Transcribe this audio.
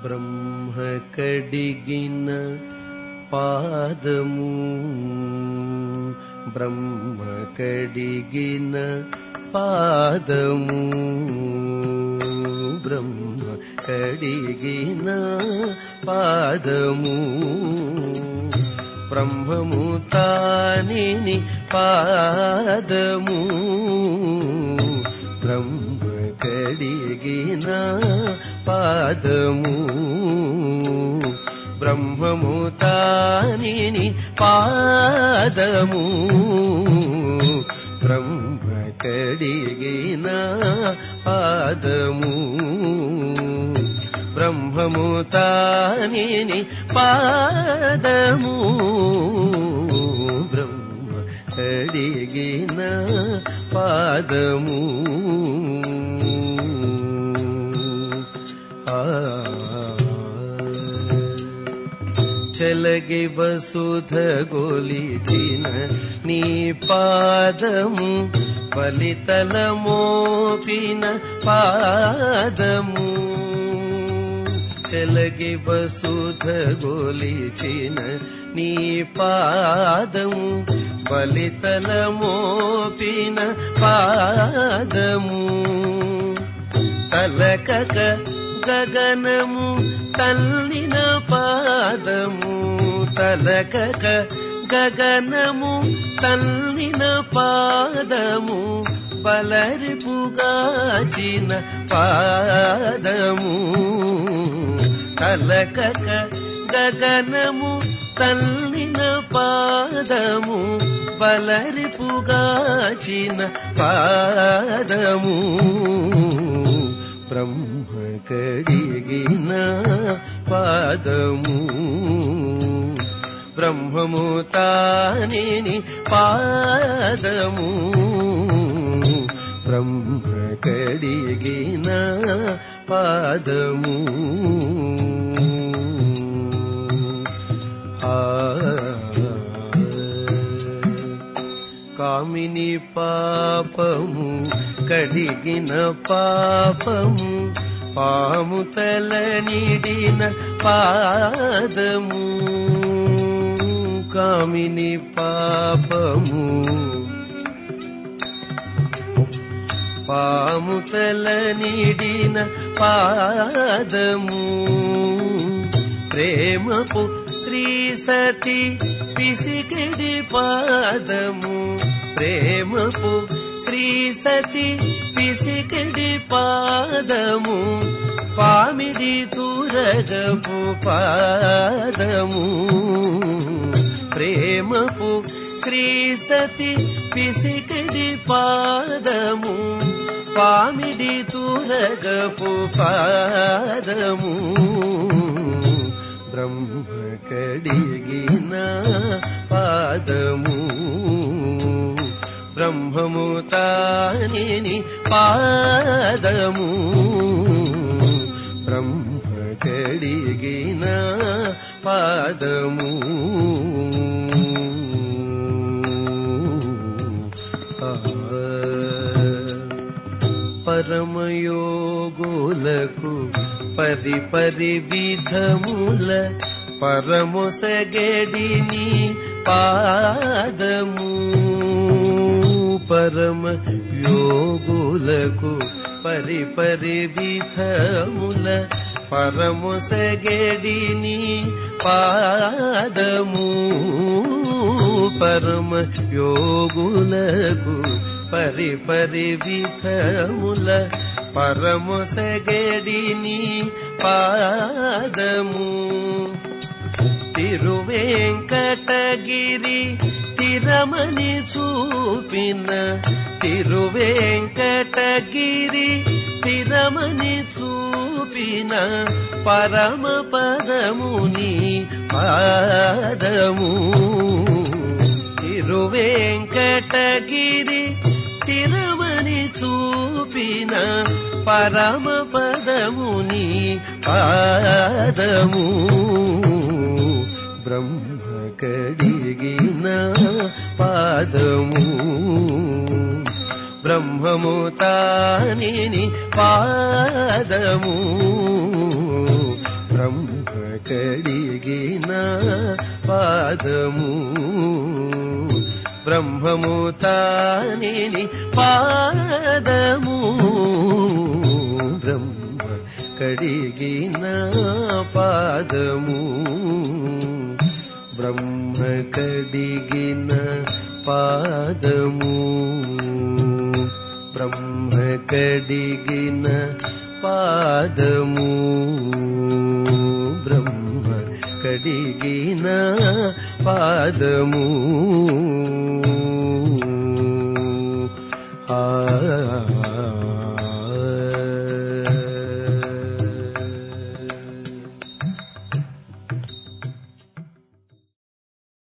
బ్రహ్మ కడిగిన పాదము బ్రహ్మ కడిగిన పాదము బ్రహ్మ కడిగిన పాదము బ్రహ్మము తానిని పాదము బ్రహ్మ కడిగిన పాదము బ్రహ్మము తానిని పాదము బ్రహ్మ కడిగిన పాదము బ్రహ్మము తానిని పాదము బ్రహ్మ కడిగిన పాదము ఆ చెలగి వసుధ గొలిచిన నీ పాదము ఫలితల మోపిన పాదము చెలగి వసుధ గొలిచిన నీ పాదము ఫలితల మోపిన పాదము తలకక గగనము తల్లిన పాదము తలకక గగనము తల్లిన పాదము బలరిపుగాచిన పాదము తలకక గగనము తల్లిన పాదము బలరిపుగాచిన పాదము బ్రహ్మ కడిగిన పాదము బ్రహ్మము తానిని పాదము బ్రహ్మ కడిగిన పాదము ఆ కామిని పాపము కడిగిన పాపము పాము తల నిడిన పాదము కామిని పాపము పాము తల నిడిన పాదము ప్రేమపు శ్రీ సతి పిసికిడి పాదము ప్రేమపు శ్రీ సతి పిసికిడి పాదము పామిడి తూరగపు పాదము ప్రేమపు శ్రీ సతి పిసికిడి పాదము పామిడి తూరగపు పాదము బ్రహ్మ కడిగిన పాదము బ్రహ్మము తానిని పాదము బ్రహ్మ కడిగిన పాదము పరమయోగులకు పరి పరి విధముల పరమొసగడిని పాదము పరమ యోగులకు పరి పరి విధముల పరమొసగడిని పాదము పరమ యోగులకు పరి పరి విధముల పరమొసగడిని పాదము తిరువేంకటగిరి తిరమని చూపిన తిరువేంకటగిరి తిరమని చూపిన పరమ పదముని పాదము తిరువేంకటగిరి తిరమని చూపిన పరమ పదముని పాదము బ్రహ్మ కడిగిన పాదము బ్రహ్మము తానిని పాదము కడిగిన పాదము బ్రహ్మము తానిని పాదము బ్రహ్మ కడిగిన పాదము బ్రహ్మ కడిగిన పాదము బ్రహ్మ కడిగిన పాదము బ్రహ్మ కడిగిన పాదము